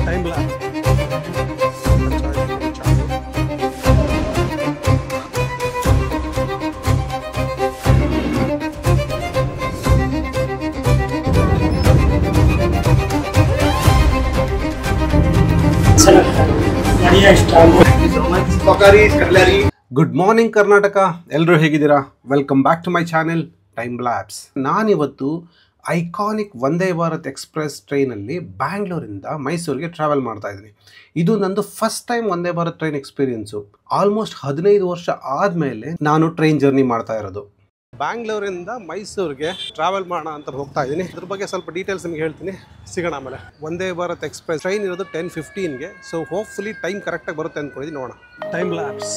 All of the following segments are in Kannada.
ಟೈಮ್ बढ़िया स्टाइल ಗುಡ್ ಮಾರ್ನಿಂಗ್ ಕರ್ನಾಟಕ ಎಲ್ಲರೂ ಹೇಗಿದ್ದೀರಾ welcome back to my channel time labs ನಾನಿವತ್ತು ಐಕಾನಿಕ್ ವಂದೇ ಭಾರತ್ ಎಕ್ಸ್ಪ್ರೆಸ್ ಟ್ರೈನಲ್ಲಿ ಬ್ಯಾಂಗ್ಳೂರಿಂದ ಮೈಸೂರಿಗೆ ಟ್ರಾವೆಲ್ ಮಾಡ್ತಾ ಇದ್ದೀನಿ ಇದು ನಂದು ಫಸ್ಟ್ ಟೈಮ್ ವಂದೇ ಭಾರತ್ ಟ್ರೈನ್ ಎಕ್ಸ್ಪೀರಿಯನ್ಸು ಆಲ್ಮೋಸ್ಟ್ ಹದಿನೈದು ವರ್ಷ ಆದಮೇಲೆ ನಾನು ಟ್ರೈನ್ ಜರ್ನಿ ಮಾಡ್ತಾ ಇರೋದು ಬ್ಯಾಂಗ್ಳೂರಿಂದ ಮೈಸೂರಿಗೆ ಟ್ರಾವೆಲ್ ಮಾಡೋಣ ಅಂತ ಹೋಗ್ತಾ ಇದ್ದೀನಿ ಇದ್ರ ಬಗ್ಗೆ ಸ್ವಲ್ಪ ಡೀಟೇಲ್ಸ್ ನಿಮ್ಗೆ ಹೇಳ್ತೀನಿ ಸಿಗೋಣ ಆಮೇಲೆ ವಂದೇ ಭಾರತ್ ಎಕ್ಸ್ಪ್ರೆಸ್ ಟ್ರೈನ್ ಇರೋದು ಟೆನ್ ಫಿಫ್ಟೀನ್ಗೆ ಸೊ ಹೋಪ್ಫುಲಿ ಟೈಮ್ ಕರೆಕ್ಟಾಗಿ ಬರುತ್ತೆ ಅಂದ್ಕೊಂಡಿದ್ದೀನಿ ನೋಡೋಣ ಟೈಮ್ ಲ್ಯಾಬ್ಸ್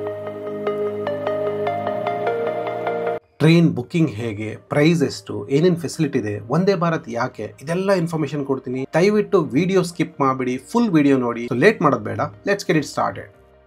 ಟ್ರೈನ್ ಬುಕ್ಕಿಂಗ್ ಹೇಗೆ ಪ್ರೈಸ್ ಎಷ್ಟು ಏನೇನು ಫೆಸಿಲಿಟಿ ಇದೆ ಒಂದೇ ಭಾರತ್ ಯಾಕೆ ಇದೆಲ್ಲ ಇನ್ಫಾರ್ಮೇಶನ್ ಕೊಡ್ತೀನಿ ದಯವಿಟ್ಟು ವಿಡಿಯೋ ಸ್ಕಿಪ್ ಮಾಡಿಬಿಡಿ ಫುಲ್ ವಿಡಿಯೋ ನೋಡಿ ಲೇಟ್ ಮಾಡೋದು ಬೇಡ ಲೆಟ್ಸ್ ಗೆಟ್ ಇಟ್ ಸ್ಟಾರ್ಟೆಡ್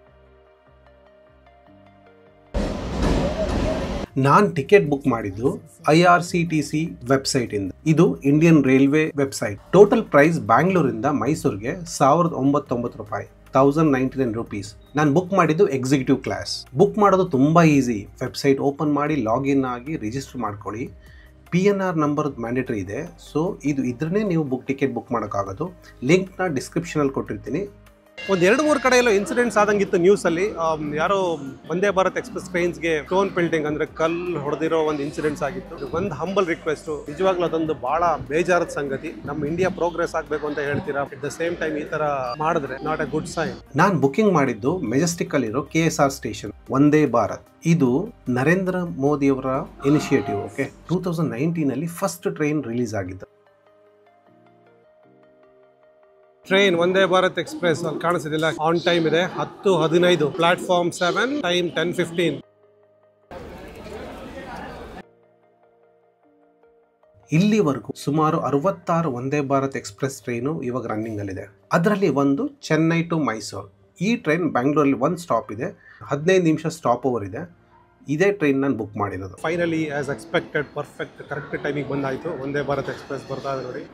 ನಾನು ಟಿಕೆಟ್ ಬುಕ್ ಮಾಡಿದ್ದು I R C T C website ಇಂದ ಇದು Indian railway website total price ಬ್ಯಾಂಗ್ಳೂರಿಂದ ಮೈಸೂರಿಗೆ ಸಾವಿರದ ಒಂಬತ್ತೊಂಬತ್ತು ರೂಪಾಯಿ ತೌಸಂಡ್ ನೈಂಟಿ ನೈನ್ ರುಪೀಸ್ ನಾನು ಬುಕ್ ಮಾಡಿದ್ದು ಎಕ್ಸಿಕ್ಯೂಟಿವ್ ಕ್ಲಾಸ್ ಬುಕ್ ಮಾಡೋದು ತುಂಬ ಈಸಿ ವೆಬ್ಸೈಟ್ ಓಪನ್ ಮಾಡಿ ಲಾಗಿನ್ ಆಗಿ ರಿಜಿಸ್ಟರ್ ಮಾಡ್ಕೊಳ್ಳಿ P N R number mandatory ಇದೆ ಸೊ ಇದು ಇದ್ರೇ ನೀವು ಬುಕ್ ಟಿಕೆಟ್ ಬುಕ್ ಮಾಡೋಕ್ಕಾಗೋದು ಲಿಂಕ್ನ ಡಿಸ್ಕ್ರಿಪ್ಷನಲ್ಲಿ ಕೊಟ್ಟಿರ್ತೀನಿ ಒಂದು ಎರಡು ಮೂರು ಕಡೆ ಎಲ್ಲ ಇನ್ಸಿಡೆಂಟ್ಸ್ ಆದಂಗಿತ್ತು ನ್ಯೂಸಲ್ಲಿ ಯಾರೋ ವಂದೇ ಭಾರತ್ ಎಕ್ಸ್ಪ್ರೆಸ್ ಟ್ರೈನ್ಸ್ಗೆ ಸ್ಟೋನ್ ಬಿಲ್ಡಿಂಗ್ ಅಂದ್ರೆ ಕಲ್ಲು ಹೊಡೆದಿರೋ ಒಂದು ಇನ್ಸಿಡೆಂಟ್ಸ್ ಆಗಿತ್ತು ಒಂದು ಹಂಬಲ್ ರಿಕ್ವೆಸ್ಟ್ ನಿಜವಾಗ್ಲೂ ಅದೊಂದು ಬಹಳ ಬೇಜಾರದ ಸಂಗತಿ ನಮ್ಮ ಇಂಡಿಯಾ ಪ್ರೋಗ್ರೆಸ್ ಆಗಬೇಕು ಅಂತ ಹೇಳ್ತೀರಾ ಅಟ್ ದ ಸೇಮ್ ಟೈಮ್ ಈ ತರ ಮಾಡಿದ್ರೆ ನಾಟ್ ಎ ಗುಡ್ ಸೈನ್ ನಾನು ಬುಕಿಂಗ್ ಮಾಡಿದ್ದು ಮೆಜೆಸ್ಟಿಕ್ ಅಲ್ಲಿರೋ K S R station Vande Bharat ಇದು ನರೇಂದ್ರ ಮೋದಿ ಅವರ initiative okay two thousand nineteen ಅಲ್ಲಿ ಫಸ್ಟ್ ಟ್ರೈನ್ ರಿಲೀಸ್ ಆಗಿದ್ದು ಟ್ರೈನ್ ಒಂದೇ ಭಾರತ್ ಎಕ್ಸ್ಪ್ರೆಸ್ ಅಲ್ಲಿ ಕಾಣಿಸಿದಿಲ್ಲ ಆನ್ ಟೈಮ್ ಇದೆ ಹತ್ತು ಹದಿನೈದು platform seven time ten fifteen ಇಲ್ಲಿವರೆಗೂ ಸುಮಾರು ಅರವತ್ತಾರು ಒಂದೇ ಭಾರತ್ ಎಕ್ಸ್ಪ್ರೆಸ್ ಟ್ರೈನು ಇವಾಗ ರನ್ನಿಂಗ್ ಅಲ್ಲಿದೆ ಅದರಲ್ಲಿ ಒಂದು ಚೆನ್ನೈ ಟು ಮೈಸೂರು ಈ ಟ್ರೈನ್ ಬ್ಯಾಂಗ್ಳೂರಲ್ಲಿ ಒಂದು ಸ್ಟಾಪ್ ಇದೆ ಹದಿನೈದು ನಿಮಿಷ ಸ್ಟಾಪ್ ಓವರ್ ಇದೆ ಇದೇ ಟ್ರೈನ್ ನಾನು ಬುಕ್ ಮಾಡಿರೋದು finally as expected perfect correct ಟೈಮಿಗೆ ಬಂದಾಯಿತು ಒಂದೇ ಭಾರತ್ ಎಕ್ಸ್ಪ್ರೆಸ್ ಬರ್ತಾ ಇದೆ ನೋಡಿ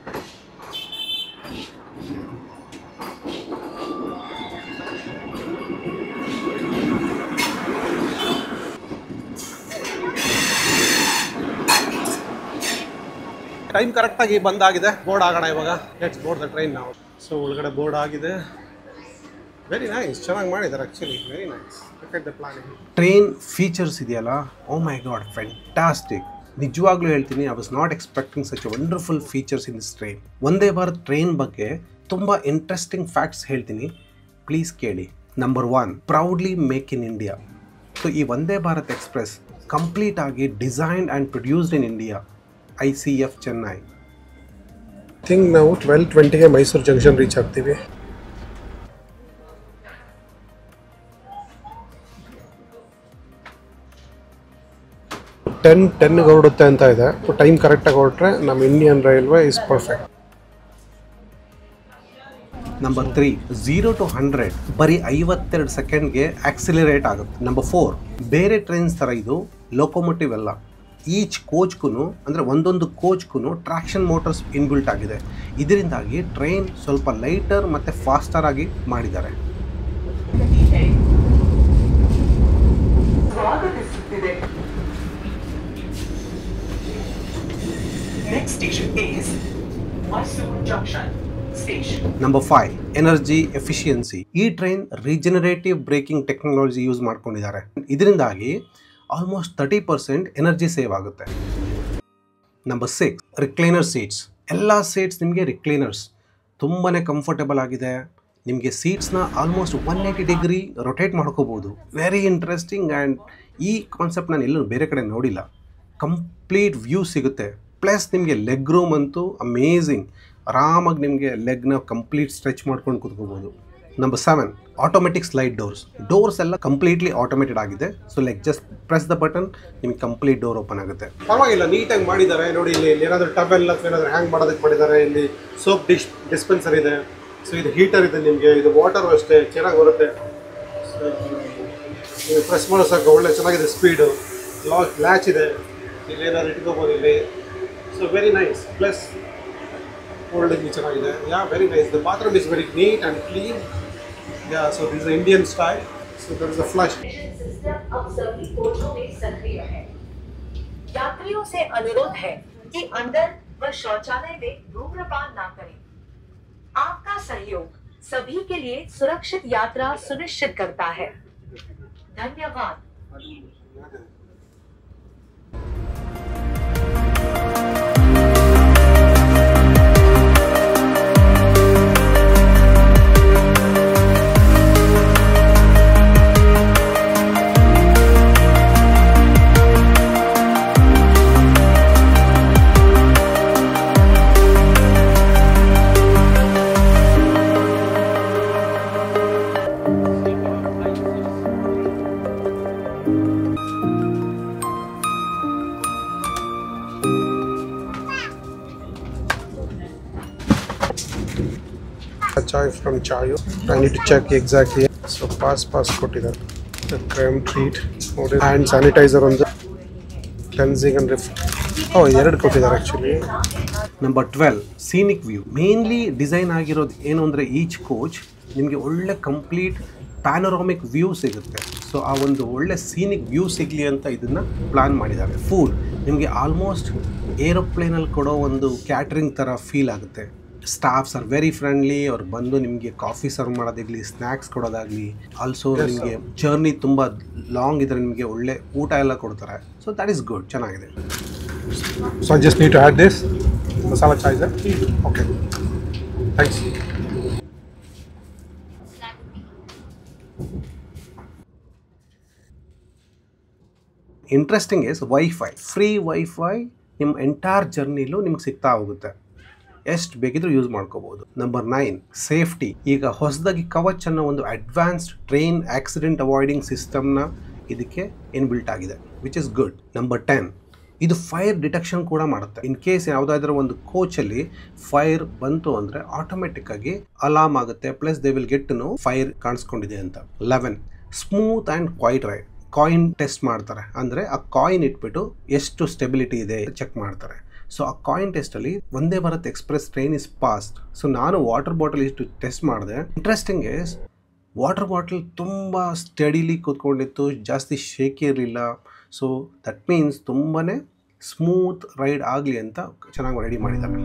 ಟೈಮ್ ಕರೆಕ್ಟಾಗಿ ಬಂದಾಗಿದೆ ಬೋರ್ಡ್ ಆಗೋಣ ಇವಾಗ ಲೆಟ್ಸ್ ಬೋರ್ಡ್ ದ ಟ್ರೈನ್ ನಾವು ಸೊ ಒಳಗಡೆ ಬೋರ್ಡ್ ಆಗಿದೆ ವೆರಿ ನೈಸ್ ಚೆನ್ನಾಗಿ ಮಾಡಿದ್ದಾರೆ actually very nice the planning train features ಇದೆಯಲ್ಲ ಓ ಮೈ ಗಾಡ್ ಫ್ಯಾಂಟಾಸ್ಟಿಕ್ ನಿಜವಾಗ್ಲೂ ಹೇಳ್ತೀನಿ I was not expecting such wonderful features in this train Vande Bharat train ಬಗ್ಗೆ ತುಂಬ ಇಂಟ್ರೆಸ್ಟಿಂಗ್ ಫ್ಯಾಕ್ಟ್ಸ್ ಹೇಳ್ತೀನಿ ಪ್ಲೀಸ್ ಕೇಳಿ number one proudly make in India so ಈ ಒಂದೇ ಭಾರತ್ ಎಕ್ಸ್ಪ್ರೆಸ್ ಕಂಪ್ಲೀಟ್ ಆಗಿ designed and produced in India I C F Chennai think ನಾವು ಟ್ವೆಲ್ ಟ್ವೆಂಟಿಗೆ ಮೈಸೂರು ಜಂಕ್ಷನ್ ರೀಚ್ ಆಗ್ತೀವಿ ಟೆನ್ ಟೆನ್ಗೆ ಹೊರಡುತ್ತೆ ಅಂತ ಇದೆ ಟೈಮ್ ಕರೆಕ್ಟಾಗಿ ಹೊರಟ್ರೆ ನಮ್ಮ Indian railway is perfect number three zero to hundred ಬರೀ ಐವತ್ತೆರಡು ಸೆಕೆಂಡ್ಗೆ ಆಕ್ಸಿಲರೇಟ್ ಆಗುತ್ತೆ ನಂಬರ್ ಫೋರ್ ಬೇರೆ ಟ್ರೈನ್ಸ್ ಥರ ಇದು ಲೋಕೋಮೋಟಿವ್ ಎಲ್ಲ ಈಚ್ ಕೋಚ್ಗೂ ಅಂದರೆ ಒಂದೊಂದು ಕೋಚ್ಗೂ ಟ್ರಾಕ್ಷನ್ ಮೋಟರ್ಸ್ ಇನ್ಬಿಲ್ಟ್ ಆಗಿದೆ ಇದರಿಂದಾಗಿ ಟ್ರೈನ್ ಸ್ವಲ್ಪ ಲೈಟರ್ ಮತ್ತು ಫಾಸ್ಟರ್ ಆಗಿ ಮಾಡಿದ್ದಾರೆ Next station is Mysore Junction Station. Number five energy efficiency ಈ train regenerative braking technology use ಮಾಡ್ಕೊಂಡಿದ್ದಾರೆ ಇದರಿಂದಾಗಿ almost thirty percent energy save ಆಗುತ್ತೆ ನಂಬರ್ ಸಿಕ್ಸ್ ರಿಕ್ಲೈನರ್ ಸೀಟ್ಸ್ ಎಲ್ಲ ಸೀಟ್ಸ್ ನಿಮಗೆ ರಿಕ್ಲೈನರ್ಸ್ ತುಂಬಾ ಕಂಫರ್ಟಬಲ್ ಆಗಿದೆ ನಿಮಗೆ ಸೀಟ್ಸ್ನ almost one eighty degree rotate ಮಾಡ್ಕೋಬೋದು ವೆರಿ ಇಂಟ್ರೆಸ್ಟಿಂಗ್ ಆ್ಯಂಡ್ ಈ ಕಾನ್ಸೆಪ್ಟ್ ನಾನು ಎಲ್ಲೂ ಬೇರೆ ಕಡೆ ನೋಡಿಲ್ಲ ಕಂಪ್ಲೀಟ್ ವ್ಯೂ ಸಿಗುತ್ತೆ ಪ್ಲಸ್ ನಿಮಗೆ ಲೆಗ್ ರೂಮ್ ಅಂತೂ ಅಮೇಝಿಂಗ್ ಆರಾಮಾಗಿ ನಿಮಗೆ ಲೆಗ್ನ ಕಂಪ್ಲೀಟ್ ಸ್ಟ್ರೆಚ್ ಮಾಡ್ಕೊಂಡು ಕೂತ್ಕೋಬೋದು number seven automatic slide doors doors ಎಲ್ಲ ಕಂಪ್ಲೀಟ್ಲಿ ಆಟೋಮೇಟೆಡ್ ಆಗಿದೆ so like just press the button ನಿಮಗೆ ಕಂಪ್ಲೀಟ್ ಡೋರ್ ಓಪನ್ ಆಗುತ್ತೆ ಪರವಾಗಿಲ್ಲ ನೀಟಾಗಿ ಮಾಡಿದ್ದಾರೆ ನೋಡಿ ಇಲ್ಲಿ ಇಲ್ಲಿ ಏನಾದರೂ ಟವೆಲ್ ಅಥವಾ ಏನಾದರೂ ಹ್ಯಾಂಗ್ ಮಾಡೋದಕ್ಕೆ ಮಾಡಿದ್ದಾರೆ ಇಲ್ಲಿ ಸೋಪ್ ಡಿಶ್ ಡಿಸ್ಪೆನ್ಸರ್ ಇದೆ ಸೊ ಇದು ಹೀಟರ್ ಇದೆ ನಿಮಗೆ ಇದು ವಾಟರ್ ಅಷ್ಟೇ ಚೆನ್ನಾಗಿ ಬರುತ್ತೆ ಪ್ರೆಸ್ ಮಾಡೋ ಸಾಕು ಒಳ್ಳೆ ಚೆನ್ನಾಗಿದೆ ಸ್ಪೀಡು ಲಾಕ್ ಲ್ಯಾಚ್ ಇದೆ ಇಲ್ಲಿ ಏನಾದ್ರು ಇಟ್ಕೋಬೋದು ಇಲ್ಲಿ so very nice plus holding ಚೆನ್ನಾಗಿದೆ yeah very nice the bathroom is very neat and clean yeah so this Indian style so there is a flush system अब सभी कोचों में सक्रिय है यात्रियों से अनुरोध है कि अंदर व शौचालय में धूम्रपान ना करें आपका सहयोग सभी के लिए सुरक्षित यात्रा सुनिश्चित करता है धन्यवाद chai from chai I need to check exactly so pass pass ಕೊಟ್ಟಿದ್ದಾರೆ ಕ್ರೈಮ್ ಟ್ರೀಟ್ ನೋಡಿ ಹ್ಯಾಂಡ್ ಸ್ಯಾನಿಟೈಸರ್ ಒಂದು ಕ್ಲೆನ್ಸಿಂಗ್ ಅಂಡ್ ರಿಫ್ ಓ ಎರಡು ಕೊಟ್ಟಿದ್ದಾರೆ actually number twelve scenic view mainly design ಆಗಿರೋದು ಏನು ಅಂದರೆ ಈಚ್ ಕೋಚ್ ನಿಮಗೆ ಒಳ್ಳೆ ಕಂಪ್ಲೀಟ್ ಪ್ಯಾನೋರಾಮಿಕ್ ವ್ಯೂ ಸಿಗುತ್ತೆ ಸೊ ಆ ಒಂದು ಒಳ್ಳೆ ಸೀನಿಕ್ ವ್ಯೂ ಸಿಗಲಿ ಅಂತ ಇದನ್ನು ಪ್ಲಾನ್ ಮಾಡಿದ್ದಾರೆ ಫುಡ್ ನಿಮಗೆ ಆಲ್ಮೋಸ್ಟ್ ಏರೋಪ್ಲೇನಲ್ಲಿ ಕೊಡೋ ಒಂದು ಕ್ಯಾಟ್ರಿಂಗ್ ಥರ ಫೀಲ್ ಆಗುತ್ತೆ ಸ್ಟಾಫ್ಸ್ ಆರ್ ವೆರಿ ಫ್ರೆಂಡ್ಲಿ ಅವ್ರು ಬಂದು ನಿಮಗೆ ಕಾಫಿ ಸರ್ವ್ ಮಾಡೋದಾಗಲಿ ಸ್ನ್ಯಾಕ್ಸ್ ಕೊಡೋದಾಗಲಿ ಆಲ್ಸೋ ನಿಮಗೆ ಜರ್ನಿ ತುಂಬ ಲಾಂಗ್ ಇದ್ರೆ ನಿಮಗೆ ಒಳ್ಳೆ ಊಟ ಎಲ್ಲ ಕೊಡ್ತಾರೆ ಸೊ ದ್ಯಾಟ್ ಈಸ್ ಗುಡ್ ಚೆನ್ನಾಗಿದೆ so I just need to had this masala chai sir okay thanks interesting is wifi free wifi ನಿಮ್ಮ ಎಂಟೈರ್ ಜರ್ನಿಲೂ ನಿಮ್ಗೆ ಸಿಗ್ತಾ ಹೋಗುತ್ತೆ ಎಷ್ಟು ಬೇಕಿದ್ರೂ ಯೂಸ್ ಮಾಡ್ಕೋಬಹುದು ನಂಬರ್ ನೈನ್ ಸೇಫ್ಟಿ ಈಗ ಹೊಸದಾಗಿ ಕವಚ್ ಅನ್ನೋ ಒಂದು ಅಡ್ವಾನ್ಸ್ಡ್ ಟ್ರೈನ್ ಆಕ್ಸಿಡೆಂಟ್ ಅವಾಯ್ಡಿಂಗ್ ಸಿಸ್ಟಮ್ನ ಇದಕ್ಕೆ ಇನ್ಬಿಲ್ಟ್ ಆಗಿದೆ which is good number ten ಇದು ಫೈರ್ ಡಿಟೆಕ್ಷನ್ ಕೂಡ ಮಾಡುತ್ತೆ ಇನ್ ಕೇಸ್ ಯಾವುದಾದ್ರೂ ಒಂದು ಕೋಚಲ್ಲಿ ಫೈರ್ ಬಂತು ಅಂದರೆ ಆಟೋಮೆಟಿಕ್ ಆಗಿ ಅಲಾರ್ಮ್ ಆಗುತ್ತೆ plus they will get know fire ಕಾಣಿಸ್ಕೊಂಡಿದೆ ಅಂತ eleven smooth and quiet ride coin test ಮಾಡ್ತಾರೆ ಅಂದರೆ ಆ ಕಾಯಿನ್ ಇಟ್ಬಿಟ್ಟು ಎಷ್ಟು ಸ್ಟೆಬಿಲಿಟಿ ಇದೆ ಚೆಕ್ ಮಾಡ್ತಾರೆ ಸೊ ಆ ಕಾಯಿನ್ ಟೆಸ್ಟಲ್ಲಿ Vande Bharat express train is passed so ನಾನು ವಾಟರ್ ಬಾಟಲ್ ಇಷ್ಟು ಟೆಸ್ಟ್ ಮಾಡಿದೆ ಇಂಟ್ರೆಸ್ಟಿಂಗ್ ಇಸ್ ವಾಟರ್ ಬಾಟಲ್ ತುಂಬ ಸ್ಟಡಿಲಿ ಕೂತ್ಕೊಂಡಿತ್ತು ಜಾಸ್ತಿ ಶೇಕಿ ಇರಲಿಲ್ಲ ಸೊ ದಟ್ ಮೀನ್ಸ್ ತುಂಬಾ ಸ್ಮೂತ್ ರೈಡ್ ಆಗಲಿ ಅಂತ ಚೆನ್ನಾಗಿ ರೆಡಿ ಮಾಡಿದ್ದಾರೆ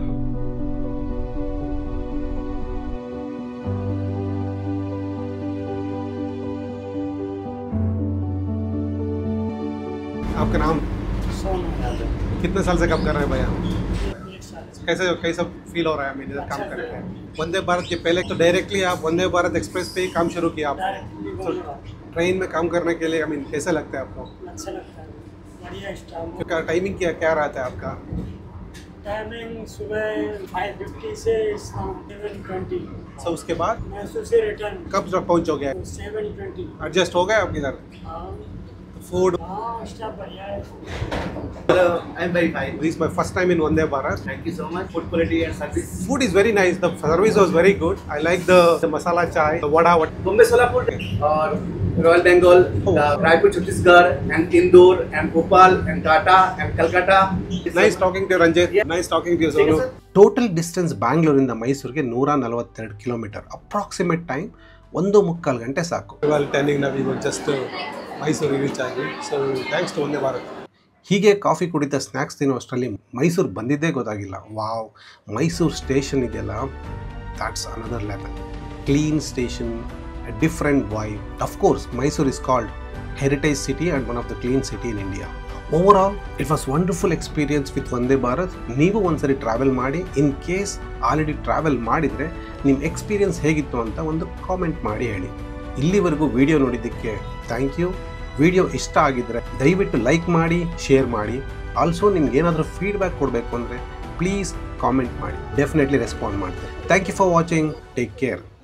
आपका नाम कितने साल से काम कर रहे हैं भैया कैसे कैसा फील हो रहा है मैंने काम कर रहे हैं वंदे भारत के पहले तो डायरेक्टली आप वंदे भारत एक्सप्रेस पे ही काम शुरू किया आप तो ट्रेन में काम करने के लिए आई मीन कैसा लगता है आपको अच्छा लगता है बढ़िया स्टाफ तो क्या टाइमिंग क्या क्या रहता है आपका टाइमिंग सुबह फाइव फिफ्टी से सेवन ट्वेंटी सो उसके बाद मैसूर से रिटर्न कब तक पहुंचोगे सेवन ट्वेंटी एडजस्ट हो गए आप इधर हाँ फूड हाँ स्टाफ बढ़िया है Hello, I'm very fine. This my first time in Vande Bharat Thank you so much. Food quality and service. food is very nice the service was very good i like the, the masala chai the vada what Bombay Solapur or Royal Bengal, Oh. the Raipur Chhattisgarh and Indore and Bhopal and Tata and Calcutta. It's nice a- talking to Ranjith Yeah. Nice talking to Thank you, Sonu sir. Total distance ಬ್ಯಾಂಗ್ಳೂರಿಂದ ಮೈಸೂರಿಗೆ ನೂರ ನಲವತ್ತೆರಡು ಕಿಲೋಮೀಟರ್ ಅಪ್ರಾಕ್ಸಿಮೇಟ್ ಟೈಮ್ ಒಂದು ಮುಕ್ಕಾಲು ಗಂಟೆ ಸಾಕು ಟ್ವೆಲ್ ಟೆನ್ನಿಗೆ ನಾವು ಜಸ್ಟ್ ಮೈಸೂರಿಗೆ ರೀಚ್ ಆಗಿ ಸೊ ಥ್ಯಾಂಕ್ಸ್ ಟು ಒಂದೇ ಭಾರತ್ ಹೀಗೆ ಕಾಫಿ ಕುಡಿತ ಸ್ನ್ಯಾಕ್ಸ್ ತಿನ್ನೋ ಅಷ್ಟರಲ್ಲಿ ಮೈಸೂರು ಬಂದಿದ್ದೇ ಗೊತ್ತಾಗಿಲ್ಲ ವಾವ್ ಮೈಸೂರು ಸ್ಟೇಷನ್ ಇದೆಯಲ್ಲ that's another level clean station different why of course Mysuru is called heritage city and one of the clean city in India overall it was wonderful experience with Vande Bharat ನೀವು ಒಂದ್ಸರಿ ಟ್ರಾವೆಲ್ ಮಾಡಿ ಇನ್ ಕೇಸ್ ಆಲ್ರೆಡಿ ಟ್ರಾವೆಲ್ ಮಾಡಿದರೆ ನಿಮ್ಮ ಎಕ್ಸ್ಪೀರಿಯನ್ಸ್ ಹೇಗಿತ್ತು ಅಂತ ಒಂದು ಕಾಮೆಂಟ್ ಮಾಡಿ ಹೇಳಿ ಇಲ್ಲಿವರೆಗೂ ವಿಡಿಯೋ ನೋಡಿದ್ದಕ್ಕೆ ಥ್ಯಾಂಕ್ ಯು ವಿಡಿಯೋ ಇಷ್ಟ ಆಗಿದ್ದರೆ ದಯವಿಟ್ಟು ಲೈಕ್ ಮಾಡಿ ಶೇರ್ ಮಾಡಿ ಆಲ್ಸೋ ನಿಮ್ಗೆ ಏನಾದರೂ ಫೀಡ್ಬ್ಯಾಕ್ ಕೊಡಬೇಕು ಅಂದರೆ ಪ್ಲೀಸ್ ಕಾಮೆಂಟ್ ಮಾಡಿ ಡೆಫಿನೆಟ್ಲಿ ರೆಸ್ಪಾಂಡ್ ಮಾಡ್ತೀನಿ thank you for watching take care